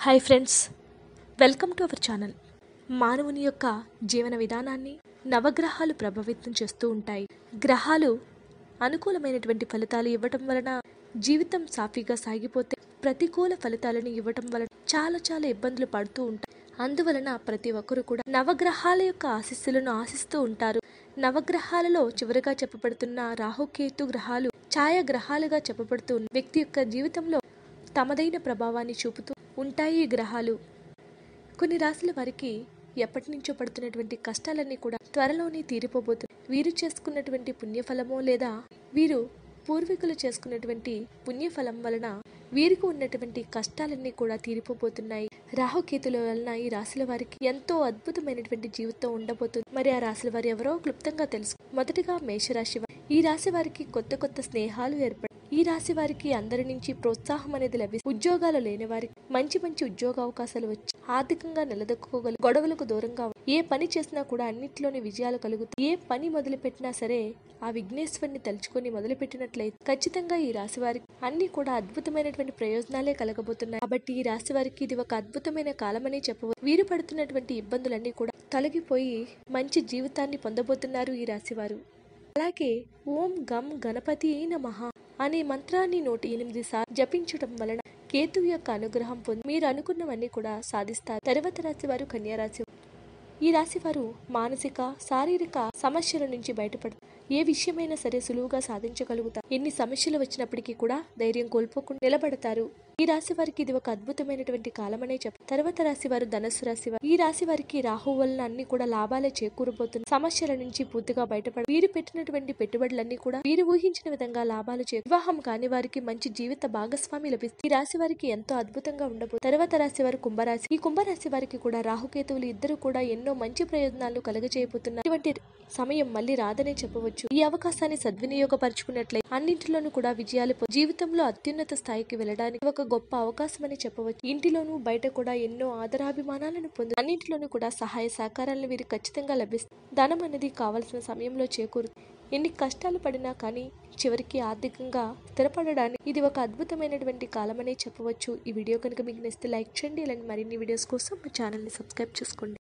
hi friends welcome to our channel మానవుని యొక్క జీవన విధానాన్ని నవగ్రహాలు ప్రభావితం చేస్తూ ఉంటాయి గ్రహాలు అనుకూలమైనటువంటి ఫలితాలు ఇవ్వటం వలన జీవితం సాఫీగా సాగిపోతే ప్రతికూల ఫలితాలను ఇవ్వటం వలన చాలా చాలా ఇబ్బందులు పడుతూ ఉంటాయి అందువలన ప్రతి ఒక్కరు కూడా నవగ్రహాల యొక్క ఆశీస్సులను ఆశిస్తూ ఉంటారు నవగ్రహాలలో చివరిగా చెప్పబడుతున్న రాహుకేతు గ్రహాలు ఛాయ గ్రహాలుగా చెప్పబడుతూ ఉన్న వ్యక్తి యొక్క జీవితంలో తమదైన ప్రభావాన్ని చూపుతూ ఉంటాయి ఈ గ్రహాలు కొన్ని రాశుల వారికి ఎప్పటి నుంచో పడుతున్నటువంటి కష్టాలన్నీ కూడా త్వరలోనే తీరిపోబోతుంది వీరు చేసుకున్నటువంటి పుణ్యఫలమో లేదా వీరు పూర్వీకులు చేసుకున్నటువంటి పుణ్యఫలం వలన వీరికి ఉన్నటువంటి కష్టాలన్నీ కూడా తీరిపోబోతున్నాయి రాహుకేతుల వలన ఈ రాశుల వారికి ఎంతో అద్భుతమైనటువంటి జీవితం ఉండబోతుంది మరి ఆ రాశుల వారు ఎవరో క్లుప్తంగా తెలుసు మొదటిగా మేషరాశి వారు ఈ రాశి వారికి కొత్త కొత్త స్నేహాలు ఏర్పడి ఈ రాశి వారికి అందరి నుంచి ప్రోత్సాహం అనేది లభిస్తుంది ఉద్యోగాలు లేని వారికి మంచి మంచి ఉద్యోగ అవకాశాలు వచ్చి ఆర్థికంగా నిలదొక్కుకోగల గొడవలకు దూరంగా ఉండి ఏ పని చేసినా కూడా అన్నిట్లోని విజయాలు కలుగుతాయి ఏ పని మొదలు పెట్టినా సరే ఆ విఘ్నేశ్వరిని తలుచుకొని మొదలు పెట్టినట్లయితే ఖచ్చితంగా ఈ రాశి వారికి అన్ని కూడా అద్భుతమైనటువంటి ప్రయోజనాలే కలగబోతున్నాయి కాబట్టి ఈ రాశి వారికి ఇది ఒక అద్భుతమైన కాలమని చెప్పవచ్చు వీరు పడుతున్నటువంటి ఇబ్బందులన్నీ కూడా తొలగిపోయి మంచి జీవితాన్ని పొందబోతున్నారు ఈ రాశి వారు అలాగే ఓం గం గణపతి నమః అనే మంత్రాన్ని నూట ఎనిమిది సార్లు జపించడం వలన కేతువు యొక్క అనుగ్రహం పొంది మీరు అనుకున్నవన్నీ కూడా సాధిస్తారు తర్వాత రాశి వారు కన్యా రాశి ఈ రాశి వారు మానసిక శారీరక సమస్యల నుంచి బయటపడతారు ఏ విషయమైనా సరే సులువుగా సాధించగలుగుతారు ఎన్ని సమస్యలు వచ్చినప్పటికీ కూడా ధైర్యం కోల్పోకుండా నిలబడతారు ఈ రాశి వారికి ఇది ఒక అద్భుతమైనటువంటి కాలమనే చెప్పారు తర్వాత రాశి వారు ధనస్సు రాశి వారు ఈ రాశి వారికి రాహు వలన అన్ని కూడా లాభాలే చేకూరబోతుంది సమస్యల నుంచి పూర్తిగా బయటపడి వీరు పెట్టినటువంటి పెట్టుబడులన్నీ కూడా వీరు ఊహించిన విధంగా లాభాలు చే వివాహం కాని వారికి మంచి జీవిత భాగస్వామి లభిస్తుంది ఈ రాశి వారికి ఎంతో అద్భుతంగా ఉండబోతుంది తర్వాత రాశి వారు కుంభరాశి ఈ కుంభరాశి వారికి కూడా రాహుకేతువులు ఇద్దరు కూడా ఎన్నో మంచి ప్రయోజనాలు కలగజేయబోతున్నారు ఇటువంటి సమయం మళ్ళీ రాదనే చెప్పవచ్చు ఈ అవకాశాన్ని సద్వినియోగపరుచుకున్నట్లయితే అన్నింటిలోనూ కూడా విజయాలు పొంది జీవితంలో అత్యున్నత స్థాయికి వెళ్ళడానికి ఒక గొప్ప అవకాశం అని చెప్పవచ్చు ఇంటిలోనూ బయట కూడా ఎన్నో ఆదరాభిమానాలను పొంది అన్నింటిలోనూ కూడా సహాయ సహకారాలను వీరికి ఖచ్చితంగా లభిస్తుంది ధనం అనేది కావలసిన సమయంలో చేకూరుతుంది ఎన్ని కష్టాలు పడినా కానీ చివరికి ఆర్థికంగా స్థిరపడడానికి ఇది ఒక అద్భుతమైనటువంటి కాలమనే చెప్పవచ్చు ఈ వీడియో కనుక మీకు నచ్చితే లైక్ చేయండి ఇలాంటి మరిన్ని వీడియోస్ కోసం మా ఛానల్ని సబ్స్క్రైబ్ చేసుకోండి